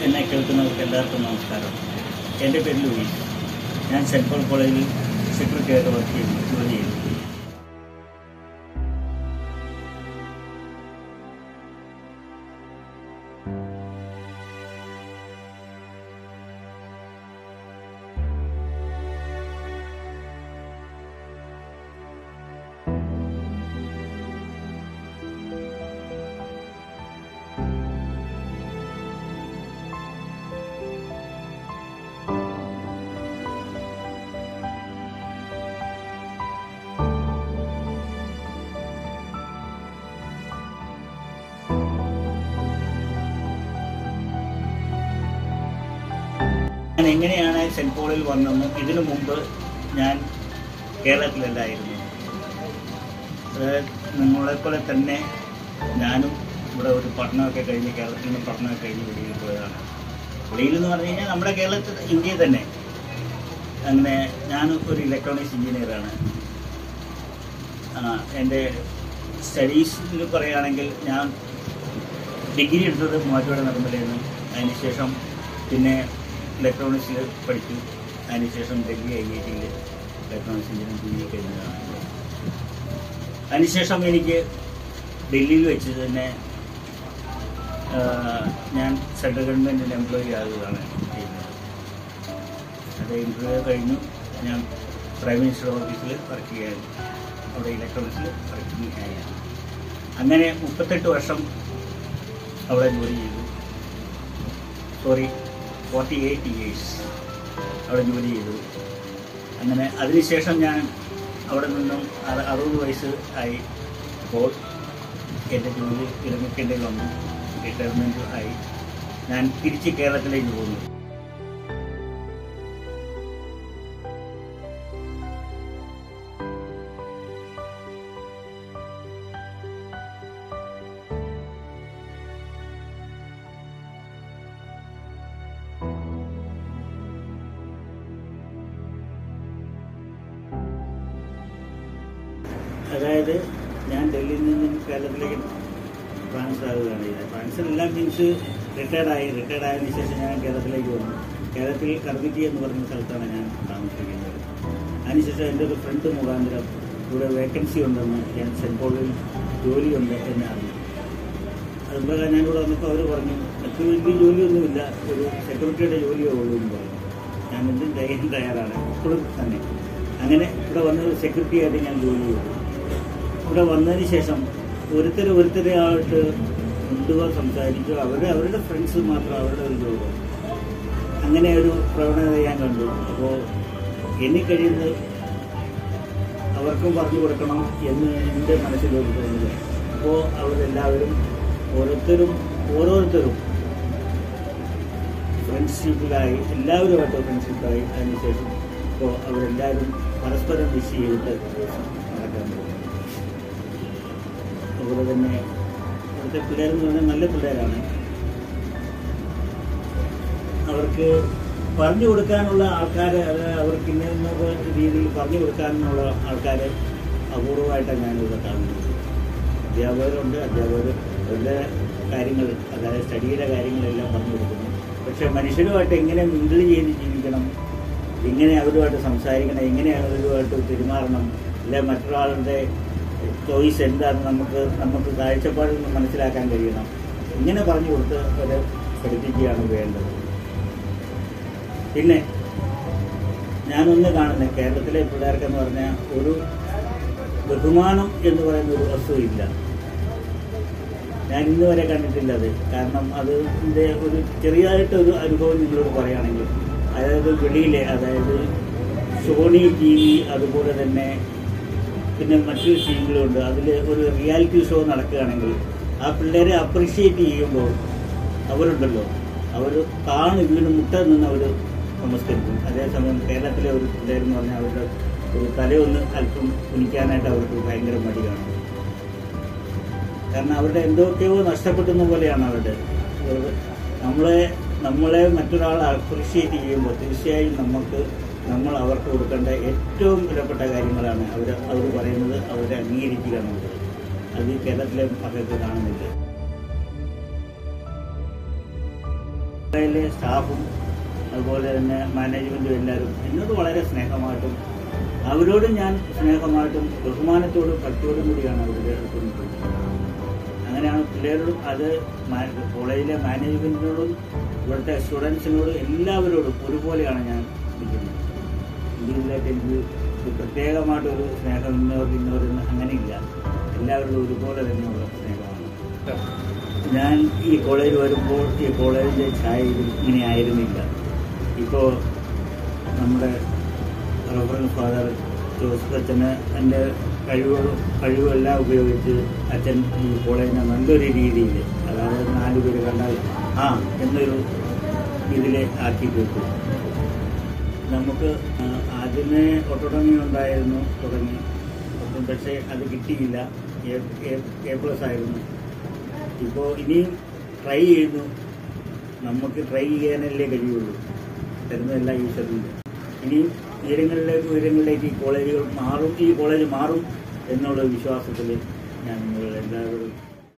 എന്നെ കേൾക്കുന്നവർക്ക് എല്ലാവർക്കും നമസ്കാരം എൻ്റെ പേര് ലൂയിസ് ഞാൻ സെൻറ്റ് പോൾ കോളേജിൽ സെക്യൂരിറ്റി ആയിട്ട് വർക്ക് ചെയ്യുന്നു ജോലി ചെയ്യുന്നു ഞാൻ എങ്ങനെയാണ് സെൻറ്റ് പോളിൽ വന്നെന്ന് ഇതിനു മുമ്പ് ഞാൻ കേരളത്തിലല്ലായിരുന്നു അതായത് നിങ്ങളെപ്പോലെ തന്നെ ഞാനും ഇവിടെ ഒരു പഠനമൊക്കെ കഴിഞ്ഞ് കേരളത്തിൽ നിന്ന് പഠനമൊക്കെ കഴിഞ്ഞ് വെളിയിൽ പോയതാണ് വെളിയിൽ എന്ന് പറഞ്ഞു കഴിഞ്ഞാൽ നമ്മുടെ കേരളത്തിൽ ഇന്ത്യയിൽ തന്നെ അങ്ങനെ ഞാൻ ഒരു ഇലക്ട്രോണിക്സ് എഞ്ചിനീയറാണ് എൻ്റെ സ്റ്റഡീസിൽ പറയുകയാണെങ്കിൽ ഞാൻ ഡിഗ്രി എടുത്തത് മൂവാറ്റുപുഴ നിർമ്മലയെന്ന് അതിനുശേഷം പിന്നെ ഇലക്ട്രോണിക്സിൽ പഠിച്ചു അതിനുശേഷം ഡൽഹി ഐ ഐ ടിയിൽ ഇലക്ട്രോണിക്സ് എഞ്ചിനീയറിംഗ് പി ജി കഴിഞ്ഞതാണ് അതിനുശേഷം എനിക്ക് ഡൽഹിയിൽ വെച്ച് തന്നെ ആ, ഞാൻ സെൻട്രൽ ഗവൺമെൻറ്റിൻ്റെ എംപ്ലോയി ആകുകയാണ് ചെയ്യുന്നത് അത് ഇൻ്റർവ്യൂ കഴിഞ്ഞു ഞാൻ പ്രൈം മിനിസ്റ്റർ ഓഫീസിൽ വർക്ക് ചെയ്യാൻ അവിടെ ഇലക്ട്രോണിക്സിൽ വർക്കിംഗ് ആയിരുന്നു അങ്ങനെ മുപ്പത്തെട്ട് വർഷം അവിടെ ജോലി ചെയ്തു സോറി ഫോർട്ടി എയ്റ്റ് ഇയേഴ്സ് അവിടെ ജോലി ചെയ്തു അങ്ങനെ അതിനുശേഷം ഞാൻ അവിടെ നിന്നും അറു- അറുപത് വയസ്സ് ആയി അപ്പോൾ എൻ്റെ ജോലി വിരമിക്കേണ്ടി വന്നു റിട്ടയർമെൻറ്റ് ആയി ഞാൻ തിരിച്ച് കേരളത്തിലേക്ക് പോന്നു അതായത് ഞാൻ ഡൽഹിയിൽ നിന്നും കേരളത്തിലേക്ക് ട്രാൻസ്ഫർ ആവുകയാണ് ചെയ്തത് ട്രാൻസ്ഫർ എല്ലാം മീൻസ് റിട്ടയർഡായി റിട്ടയർഡ് ആയതിനു ശേഷം ഞാൻ കേരളത്തിലേക്ക് വന്നു കേരളത്തിൽ കർമ്മിറ്റി എന്ന് പറഞ്ഞ സ്ഥലത്താണ് ഞാൻ താമസിക്കുന്നത് അതിനുശേഷം എൻ്റെ ഒരു ഫ്രണ്ട് മുഖാന്തരം ഇവിടെ വേക്കൻസി ഉണ്ടെന്ന് ഞാൻ സെൻറ്റ് പോളിൽ ജോലിയുണ്ട് എന്ന് അറിഞ്ഞു അതുപോലെ ഞാനിവിടെ വന്നപ്പോൾ അവർ പറഞ്ഞു മറ്റു വലിയ ജോലിയൊന്നുമില്ല ഒരു സെക്യൂരിറ്റിയുടെ ജോലിയേ ഉള്ളൂ എന്ന് പറഞ്ഞു ഞാൻ എന്തും ചെയ്യാൻ തയ്യാറാണ് ഇപ്പോഴും തന്നെ അങ്ങനെ ഇവിടെ വന്ന് സെക്യൂരിറ്റി ആയിട്ട് ഞാൻ ജോലി ചെയ്തു ഇവിടെ വന്നതിന് ശേഷം ഒരുത്തർ ഒരുത്തരെ ആയിട്ട് മുണ്ടുക സംസാരിക്കുക അവർ അവരുടെ ഫ്രണ്ട്സ് മാത്രം അവരുടെ ഒരു ലോകം അങ്ങനെ ഒരു പ്രവണത ഞാൻ കണ്ടു അപ്പോൾ എന്നെ കഴിയുന്നത് അവർക്കും പറഞ്ഞു കൊടുക്കണം എന്ന് എൻ്റെ മനസ്സിലോട്ട് തോന്നുന്നത് അപ്പോൾ അവരെല്ലാവരും ഓരോരുത്തരും ഓരോരുത്തരും ഫ്രണ്ട്ഷിപ്പിലായി എല്ലാവരുമായിട്ട് ഫ്രണ്ട്ഷിപ്പായി അതിനുശേഷം ഇപ്പോൾ അവരെല്ലാവരും പരസ്പരം വിഷ് ചെയ്തിട്ട് നടക്കാൻ പോകും അതുപോലെ തന്നെ ഇവിടുത്തെ പിള്ളേരെന്ന് പറഞ്ഞാൽ നല്ല പിള്ളേരാണ് അവർക്ക് പറഞ്ഞു കൊടുക്കാനുള്ള ആൾക്കാർ അത് അവർക്ക് ഇന്ന രീതിയിൽ പറഞ്ഞു കൊടുക്കാനുള്ള ആൾക്കാർ അപൂർവമായിട്ടാണ് ഞാനിവിടെ കാണുന്നത് അധ്യാപകരുണ്ട് അധ്യാപകർ അവരുടെ കാര്യങ്ങൾ അതായത് സ്റ്റഡിയുടെ കാര്യങ്ങളെല്ലാം പറഞ്ഞു കൊടുക്കുന്നു പക്ഷെ മനുഷ്യരുമായിട്ട് എങ്ങനെ മിങ്കിൾ ചെയ്ത് ജീവിക്കണം എങ്ങനെ അവരുമായിട്ട് സംസാരിക്കണം എങ്ങനെ അവരുമായിട്ട് പെരുമാറണം അല്ലെ മറ്റൊരാളുടെ ചോയ്സ് എന്താണെന്ന് നമുക്ക് നമുക്ക് കാഴ്ചപ്പാടിൽ നിന്ന് മനസ്സിലാക്കാൻ കഴിയണം ഇങ്ങനെ പറഞ്ഞു കൊടുത്ത് അവരെ പഠിപ്പിക്കുകയാണ് വേണ്ടത് പിന്നെ ഞാനൊന്ന് കാണുന്നത് കേരളത്തിലെ പിള്ളേർക്കെന്ന് പറഞ്ഞാൽ ഒരു ബഹുമാനം എന്ന് പറയുന്ന ഒരു വസ്തുവില്ല ഞാൻ ഇന്ന് വരെ കണ്ടിട്ടില്ല അത് കാരണം അതിൻ്റെ ഒരു ചെറിയതായിട്ട് ഒരു അനുഭവം നിങ്ങളോട് പറയുകയാണെങ്കിൽ അതായത് വെളിയിലെ അതായത് സോണി ടി വി അതുപോലെ തന്നെ പിന്നെ മറ്റൊരു ടീമുകളുണ്ട് അതിൽ ഒരു റിയാലിറ്റി ഷോ നടക്കുകയാണെങ്കിൽ ആ പിള്ളേരെ അപ്രിഷ്യേറ്റ് ചെയ്യുമ്പോൾ അവരുണ്ടല്ലോ അവർ കാണു വീണ് മുട്ട നിന്ന് അവർ നമസ്കരിക്കും അതേസമയം കേരളത്തിലെ ഒരു പിള്ളേരെന്ന് പറഞ്ഞാൽ അവരുടെ ഒരു തലയൊന്ന് അല്പം കുനിക്കാനായിട്ട് അവർക്ക് ഭയങ്കര മടിയാണ് കാരണം അവരുടെ എന്തൊക്കെയോ നഷ്ടപ്പെടുന്ന പോലെയാണ് അവരുടെ ഒരു നമ്മളെ നമ്മളെ മറ്റൊരാൾ അപ്രിഷ്യേറ്റ് ചെയ്യുമ്പോൾ തീർച്ചയായും നമുക്ക് നമ്മൾ അവർക്ക് കൊടുക്കേണ്ട ഏറ്റവും വിലപ്പെട്ട കാര്യങ്ങളാണ് അവർ അവർ പറയുന്നത് അവരെ അംഗീകരിക്കുക എന്നുള്ളത് അത് ഈ കേരളത്തിലെ മക്കൾക്ക് കാണുന്നില്ല കോളേജിലെ സ്റ്റാഫും അതുപോലെ തന്നെ മാനേജ്മെന്റും എല്ലാവരും എന്നോട് വളരെ സ്നേഹമായിട്ടും അവരോടും ഞാൻ സ്നേഹമായിട്ടും ബഹുമാനത്തോടും ഭക്തിയോടും കൂടിയാണ് അവരുടെ അടുത്ത് നിൽക്കുന്നത് അങ്ങനെയാണ് പിള്ളേരോടും അത് മാ- കോളേജിലെ മാനേജ്മെന്റിനോടും ഇവിടുത്തെ സ്റ്റുഡൻസിനോടും എല്ലാവരോടും ഒരുപോലെയാണ് ഞാൻ നിൽക്കുന്നത് ഇതിലായിട്ട് എനിക്ക് ഒരു പ്രത്യേകമായിട്ടൊരു സ്നേഹം ഇന്നവർ ഇന്നവർ എന്ന് അങ്ങനെയില്ല എല്ലാവരോടും ഒരുപോലെ തന്നെയുള്ള സ്നേഹമാണ് ഞാൻ ഈ കോളേജിൽ വരുമ്പോൾ ഈ കോളേജിലെ ചായ ഇത് ഇങ്ങനെ ആയിരുന്നില്ല ഇപ്പോൾ നമ്മുടെ റവറൻ ഫാദർ ജോസഫ് അച്ഛന് എൻ്റെ കഴിവുകളും കഴിവുമെല്ലാം ഉപയോഗിച്ച് അച്ഛൻ ഈ കോളേജിനെ നല്ലൊരു രീതിയിൽ അതായത് നാല് പേര് കണ്ടാൽ ആ എന്നൊരു ഇതിൽ ആക്കിയിട്ട് വെക്കും നമുക്ക് ആ, ആദ്യമേ ഓട്ടോണമി ഉണ്ടായിരുന്നു തുടങ്ങി അപ്പം പക്ഷേ അത് കിട്ടിയില്ല എ പ്ലസ് ആയിരുന്നു ഇപ്പോൾ ഇനിയും ട്രൈ ചെയ്യുന്നു നമുക്ക് ട്രൈ ചെയ്യാനല്ലേ കഴിയുള്ളൂ തരുന്നതെല്ലാം ഈശ്വരൻ്റെ ഇനിയും ഉയരങ്ങളിലേക്ക് ഉയരങ്ങളിലേക്ക് ഈ കോളേജുകൾ മാറും ഈ കോളേജ് മാറും എന്നുള്ള വിശ്വാസത്തിൽ ഞാൻ നിങ്ങൾ എല്ലാവരും